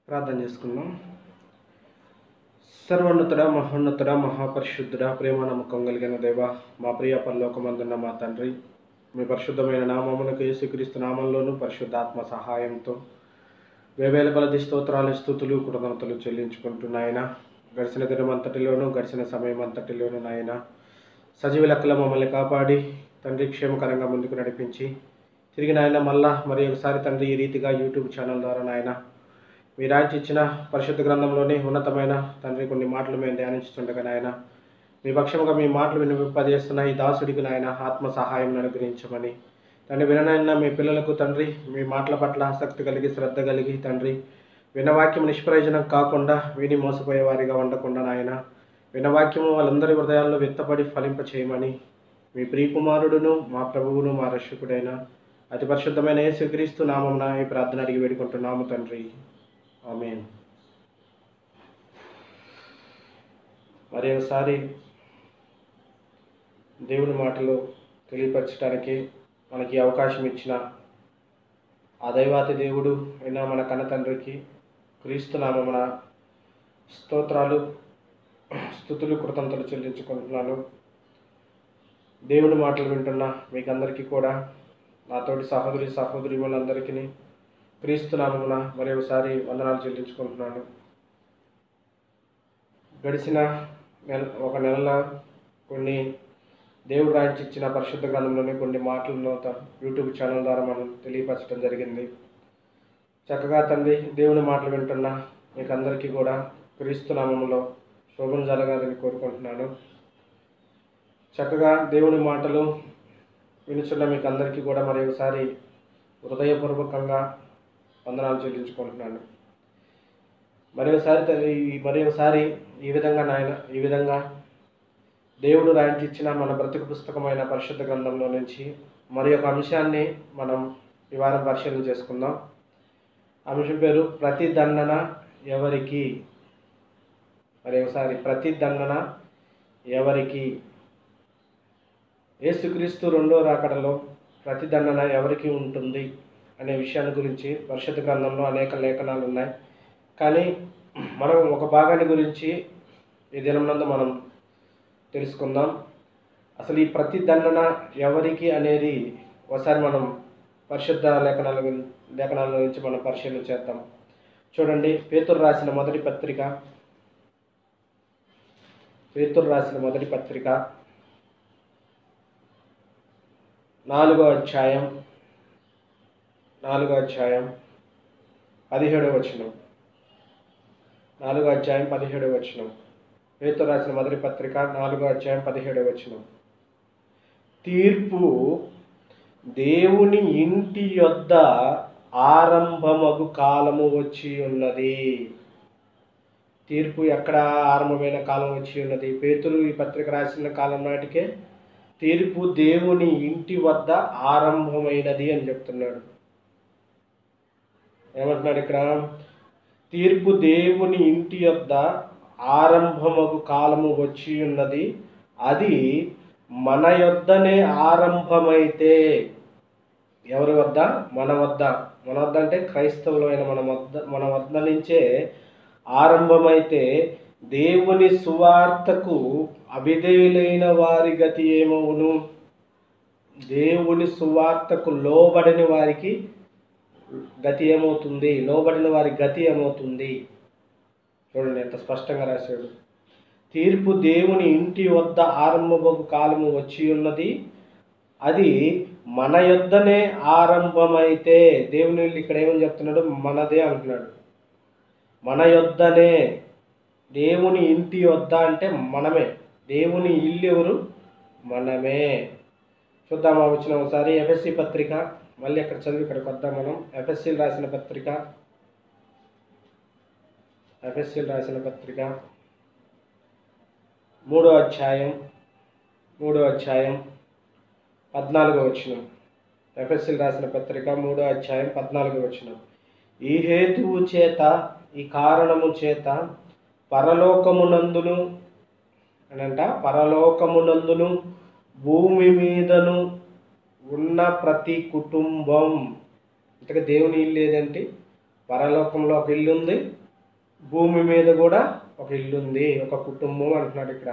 ప్రార్థన చేసుకుందాం సర్వోన్నతుడ మహోన్నతుడ మహాపరిశుద్ధుడ ప్రేమ నమ్మకం కలిగిన దేవ మా ప్రియ పరలోకమందున్న మా తండ్రి మీ పరిశుద్ధమైన నామమునకు యేసుక్రీస్తు నామంలోను పరిశుద్ధాత్మ సహాయంతో వేవేల కొలది స్తోత్రాలు స్థుతులు కృతజ్ఞతలు చెల్లించుకుంటూ నాయన గడిచిన దినం అంతటిలోనూ గడిచిన సమయం అంతటిలోనూ నాయన సజీవ లెక్కల మమ్మల్ని కాపాడి తండ్రి క్షేమకరంగా ముందుకు నడిపించి తిరిగి నాయన మళ్ళా మరి ఒకసారి తండ్రి ఈ రీతిగా యూట్యూబ్ ఛానల్ ద్వారా నాయన మీ రాయించి ఇచ్చిన పరిశుద్ధ గ్రంథంలోని ఉన్నతమైన తండ్రి కొన్ని మాటలు మేము ధ్యానించుతుండగా నాయన మీ పక్షముగా మీ మాటలు వినిపింపజేస్తున్న ఈ దాసుడికి నాయన ఆత్మ సహాయం అనుగ్రహించమని తండ్రి విననైనా మీ పిల్లలకు తండ్రి మీ మాటల పట్ల ఆసక్తి కలిగి శ్రద్ధ కలిగి తండ్రి వినవాక్యం నిష్ప్రయోజనం కాకుండా విని మోసపోయే వారిగా ఉండకుండా నాయన వినవాక్యము వాళ్ళందరి హృదయాల్లో వ్యక్తపడి ఫలింప చేయమని మీ ప్రియకుమారుడును మా ప్రభువును మా రక్షకుడైన అతి పరిశుద్ధమైన యేసుక్రీస్తు నామమున ఈ ప్రార్థన అడిగి వేడుకుంటున్నాము తండ్రి ఆమేన్ మరి ఒకసారి దేవుని మాటలు తెలియపరచడానికి మనకి అవకాశం ఇచ్చిన ఆ దైవాతి దేవుడు అయినా మన కన్న తండ్రికి క్రీస్తు నామమున స్తోత్రాలు స్థుతులు కృతంతలు చెల్లించుకుంటున్నాను దేవుని మాటలు వింటున్న మీకందరికీ కూడా నాతోటి సహోదరి సహోదరి వాళ్ళందరికీ క్రీస్తు నామమున మరి ఒకసారి వందనాలు చెల్లించుకుంటున్నాను గడిచిన నెల ఒక నెలలో కొన్ని దేవుడు రాయించి ఇచ్చిన పరిశుద్ధ గ్రంథంలోని కొన్ని మాటలను త- యూట్యూబ్ ఛానల్ ద్వారా మనం తెలియపరచడం జరిగింది చక్కగా తండ్రి దేవుని మాటలు వింటున్న మీకు అందరికీ కూడా క్రీస్తు నామములో శోభను జరగాలని కోరుకుంటున్నాను చక్కగా దేవుని మాటలు వినుచున్న మీకు అందరికీ కూడా మరి ఒకసారి హృదయపూర్వకంగా వందనాలు చెల్లించుకుంటున్నాను మరి ఒకసారి తండ్రి, ఈ- మరి ఒకసారి ఈ విధంగా నాయన ఈ విధంగా దేవుడు రాయించి ఇచ్చిన మన బ్రతుకు పుస్తకమైన పరిశుద్ధ గ్రంథంలో నుంచి మరి ఒక అంశాన్ని మనం ఈ వారం పరిశీలన చేసుకుందాం అంశం పేరు ప్రతిదండన ఎవరికి మరి ఒకసారి ప్రతిదండన ఎవరికి యేసుక్రీస్తు రెండో రాకడలో ప్రతిదండన ఎవరికి ఉంటుంది అనే విషయాన్ని గురించి పరిశుద్ధ గ్రంథంలో అనేక లేఖనాలు ఉన్నాయి కానీ మనం ఒక భాగాన్ని గురించి ఈ దినమునందు మనం తెలుసుకుందాం అసలు ఈ ప్రతిదండన ఎవరికి అనేది ఒకసారి మనం పరిశుద్ధ లేఖనాల గురి- లేఖనాల గురించి మనం పరిశీలన చేద్దాం చూడండి పేతురు రాసిన మొదటి పత్రిక పేతురు రాసిన మొదటి పత్రిక నాలుగో అధ్యాయం నాలుగో అధ్యాయం పదిహేడవ వచనం నాలుగో అధ్యాయం పదిహేడవ వచనం పేతురు రాసిన మొదటి పత్రిక నాలుగో అధ్యాయం పదిహేడవ వచనం తీర్పు దేవుని ఇంటి యొద్ద ఆరంభమగు కాలము వచ్చి ఉన్నది తీర్పు ఎక్కడ ఆరంభమైన కాలం వచ్చి ఉన్నది పేతురు ఈ పత్రిక రాసిన కాలం నాటికే తీర్పు దేవుని ఇంటి వద్ద ఆరంభమైనది అని చెప్తున్నాడు ఏమంటున్నాడు ఇక్కడ తీర్పు దేవుని ఇంటి యొద్ద ఆరంభమగు కాలము వచ్చి ఉన్నది అది మన యొద్దనే ఆరంభమైతే ఎవరి వద్ద మన వద్ద మన వద్ద అంటే క్రైస్తవులైన మన వద్ద మన వద్ద నుంచే ఆరంభమైతే దేవుని సువార్తకు అవిధేయులైన వారి గతి ఏమవును దేవుని సువార్తకు లోబడని వారికి గతి ఏమవుతుంది లోబడిన వారి గతి ఏమవుతుంది చూడండి ఎంత స్పష్టంగా రాశాడు తీర్పు దేవుని ఇంటి వద్ద ఆరంభపు కాలము వచ్చి ఉన్నది అది మన యొద్దనే ఆరంభమైతే దేవుని ఇల్లు ఇక్కడ ఏమని చెప్తున్నాడు మనదే అంటున్నాడు మన యొద్దనే దేవుని ఇంటి వద్ద అంటే మనమే దేవుని ఇల్లు ఎవరు మనమే చూద్దామా వచ్చిన ఒకసారి ఎఫ్ఎస్సి పత్రిక మళ్ళీ అక్కడ చదివి ఇక్కడికి వద్దాం మనం ఎఫ్ఎస్సీలు రాసిన పత్రిక ఎఫ్ఎస్సీలు రాసిన పత్రిక మూడో అధ్యాయం మూడో అధ్యాయం పద్నాలుగో వచ్చిన ఎఫ్ఎస్సీలు రాసిన పత్రిక మూడో అధ్యాయం పద్నాలుగో వచ్చిన ఈ హేతువు చేత ఈ కారణము చేత పరలోకమునందును అనంట పరలోకమునందును భూమి మీదను ఉన్న ప్రతి కుటుంబం ఇంతగా దేవుని ఇల్లు ఏదంటే పరలోకంలో ఒక ఇల్లు ఉంది భూమి మీద కూడా ఒక ఇల్లు ఉంది ఒక కుటుంబం అంటున్నాడు ఇక్కడ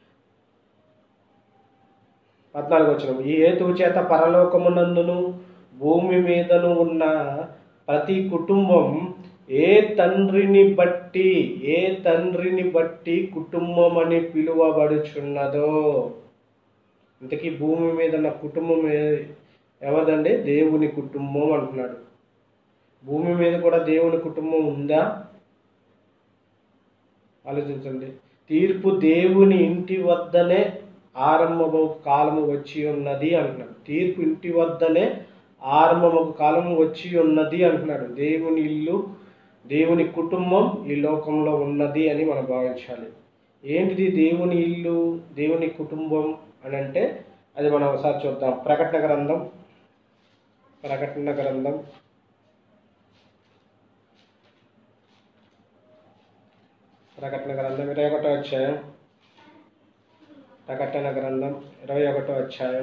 పద్నాలుగు వచ్చిన ఈ హేతువు చేత పరలోకమునందును భూమి మీదను ఉన్న ప్రతి కుటుంబం ఏ తండ్రిని బట్టి ఏ తండ్రిని బట్టి కుటుంబం అని పిలువబడుచున్నదో ఇంతకీ భూమి మీద ఉన్న కుటుంబం ఏ- ఎవరిదండి దేవుని కుటుంబం అంటున్నాడు భూమి మీద కూడా దేవుని కుటుంబం ఉందా ఆలోచించండి తీర్పు దేవుని ఇంటి వద్దనే ఆరంభము కాలము వచ్చి ఉన్నది అంటున్నాడు తీర్పు ఇంటి వద్దనే ఆరంభము కాలము వచ్చి ఉన్నది అంటున్నాడు దేవుని ఇల్లు దేవుని కుటుంబం ఈ లోకంలో ఉన్నది అని మనం భావించాలి ఏంటిది దేవుని ఇల్లు దేవుని కుటుంబం అని అంటే అది మనం ఒకసారి చూద్దాం ప్రకటన గ్రంథం ప్రకటన గ్రంథం ప్రకటన గ్రంథం ఇరవై ఒకటో అధ్యాయం ప్రకటన గ్రంథం ఇరవై ఒకటో అధ్యాయం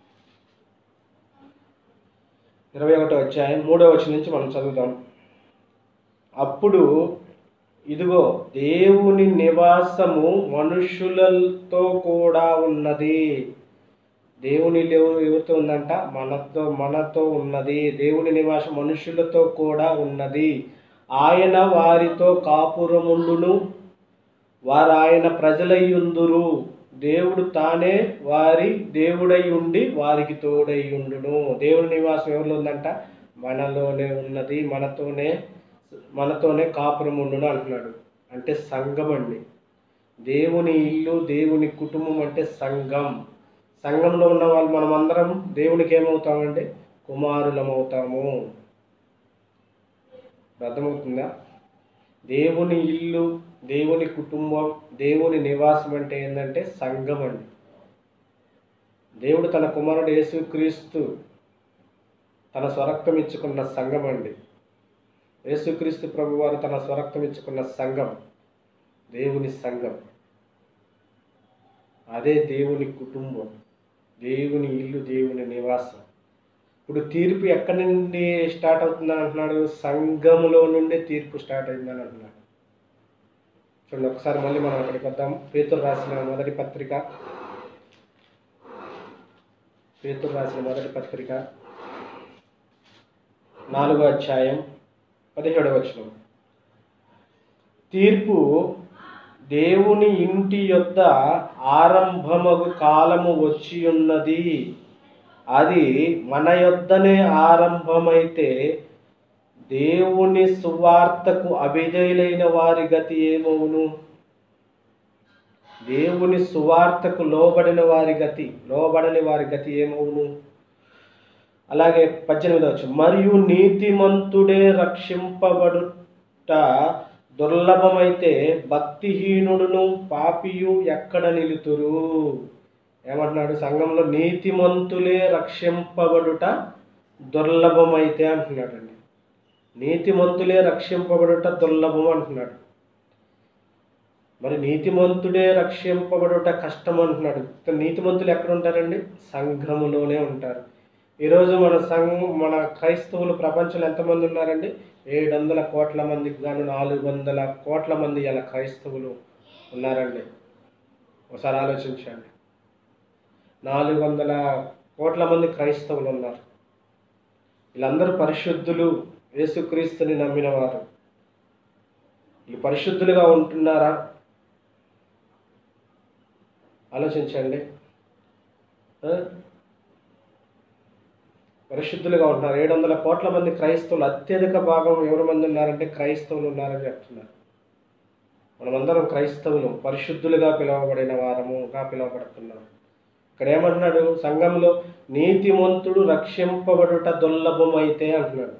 ఇరవై ఒకటో అధ్యాయం మూడో వచ్చి నుంచి మనం చదువుదాం అప్పుడు ఇదిగో దేవుని నివాసము మనుషులతో కూడా ఉన్నది దేవుని లేవు- ఎవరితో ఉందంట మనతో మనతో ఉన్నది దేవుని నివాసం మనుషులతో కూడా ఉన్నది ఆయన వారితో కాపురముండును వారు ఆయన ప్రజలయ్యుందురు దేవుడు తానే వారి దేవుడై ఉండి వారికి తోడై ఉండును దేవుని నివాసం ఎవరిలో ఉందంట మనలోనే ఉన్నది మనతోనే మనతోనే కాపురం ఉండును అంటున్నాడు అంటే సంఘం అండి దేవుని ఇల్లు దేవుని కుటుంబం అంటే సంఘం సంఘంలో ఉన్న వాళ్ళు మనమందరం దేవునికి ఏమవుతామండి కుమారులం అవుతాము అర్థమవుతుందా దేవుని ఇల్లు దేవుని కుటుంబం దేవుని నివాసం అంటే ఏంటంటే సంఘం అండి దేవుడు తన కుమారుడు యేసుక్రీస్తు తన స్వరక్తం ఇచ్చుకున్న సంఘం అండి యేసుక్రీస్తు ప్రభువారు తన స్వరక్తం ఇచ్చుకున్న సంఘం దేవుని సంఘం అదే దేవుని కుటుంబం దేవుని ఇల్లు దేవుని నివాసం ఇప్పుడు తీర్పు ఎక్కడి నుండి స్టార్ట్ అవుతుందని అంటున్నాడు సంఘములో నుండి తీర్పు స్టార్ట్ అయిందని అంటున్నాడు చూడండి ఒకసారి మళ్ళీ మనం అక్కడికి వద్దాం పేతురు రాసిన మొదటి పత్రిక పేతురు రాసిన మొదటి పత్రిక నాలుగో అధ్యాయం పదిహేడవ వచనం తీర్పు దేవుని ఇంటి యొద్ద ఆరంభమగు కాలము వచ్చి ఉన్నది అది మన యొద్దనే ఆరంభమైతే దేవుని సువార్తకు అభిజయులైన వారి గతి ఏమవును దేవుని సువార్తకు లోబడిన వారి గతి లోబడని వారి గతి ఏమవును అలాగే పద్దెనిమిదవ వచ్చి మరియు నీతిమంతుడే రక్షింపబడుట దుర్లభమైతే భక్తిహీనుడును పాపియు ఎక్కడ నిలుతురు ఏమంటున్నాడు సంఘంలో నీతిమంతులే రక్షింపబడుట దుర్లభమైతే అంటున్నాడండి నీతిమంతులే రక్షింపబడుట దుర్లభం అంటున్నాడు మరి నీతిమంతుడే రక్షింపబడుట కష్టం అంటున్నాడు ఇక నీతిమంతులు ఎక్కడ ఉంటారండి సంఘములోనే ఉంటారు ఈరోజు మన సంఘం మన క్రైస్తవులు ప్రపంచంలో ఎంతమంది ఉన్నారండి ఏడు వందల కోట్ల మందికి గాను నాలుగు వందల కోట్ల మంది ఇలా క్రైస్తవులు ఉన్నారండి ఒకసారి ఆలోచించండి నాలుగు వందల కోట్ల మంది క్రైస్తవులు ఉన్నారు వీళ్ళందరూ పరిశుద్ధులు యేసుక్రీస్తుని నమ్మిన వారు వీళ్ళు పరిశుద్ధులుగా ఉంటున్నారా ఆలోచించండి ఆ? పరిశుద్ధులుగా ఉంటున్నారు ఏడు వందల కోట్ల మంది క్రైస్తవులు అత్యధిక భాగం ఎవరి మంది ఉన్నారంటే క్రైస్తవులు ఉన్నారని చెప్తున్నారు మనమందరం క్రైస్తవులు పరిశుద్ధులుగా పిలువబడిన వారముగా పిలువబడుతున్నాం ఇక్కడ ఏమంటున్నాడు సంఘంలో నీతిమంతుడు రక్షింపబడుట దుర్లభమైతే అంటున్నాడు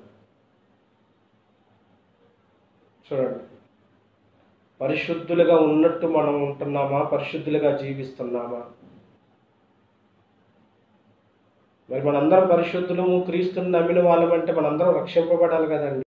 చూడండి పరిశుద్ధులుగా ఉన్నట్టు మనం ఉంటున్నామా పరిశుద్ధులుగా జీవిస్తున్నామా మరి మనందరం పరిశుద్ధులము క్రీస్తుని నమ్మిన వాళ్ళమంటే మనందరం రక్షింపబడాలి కదండి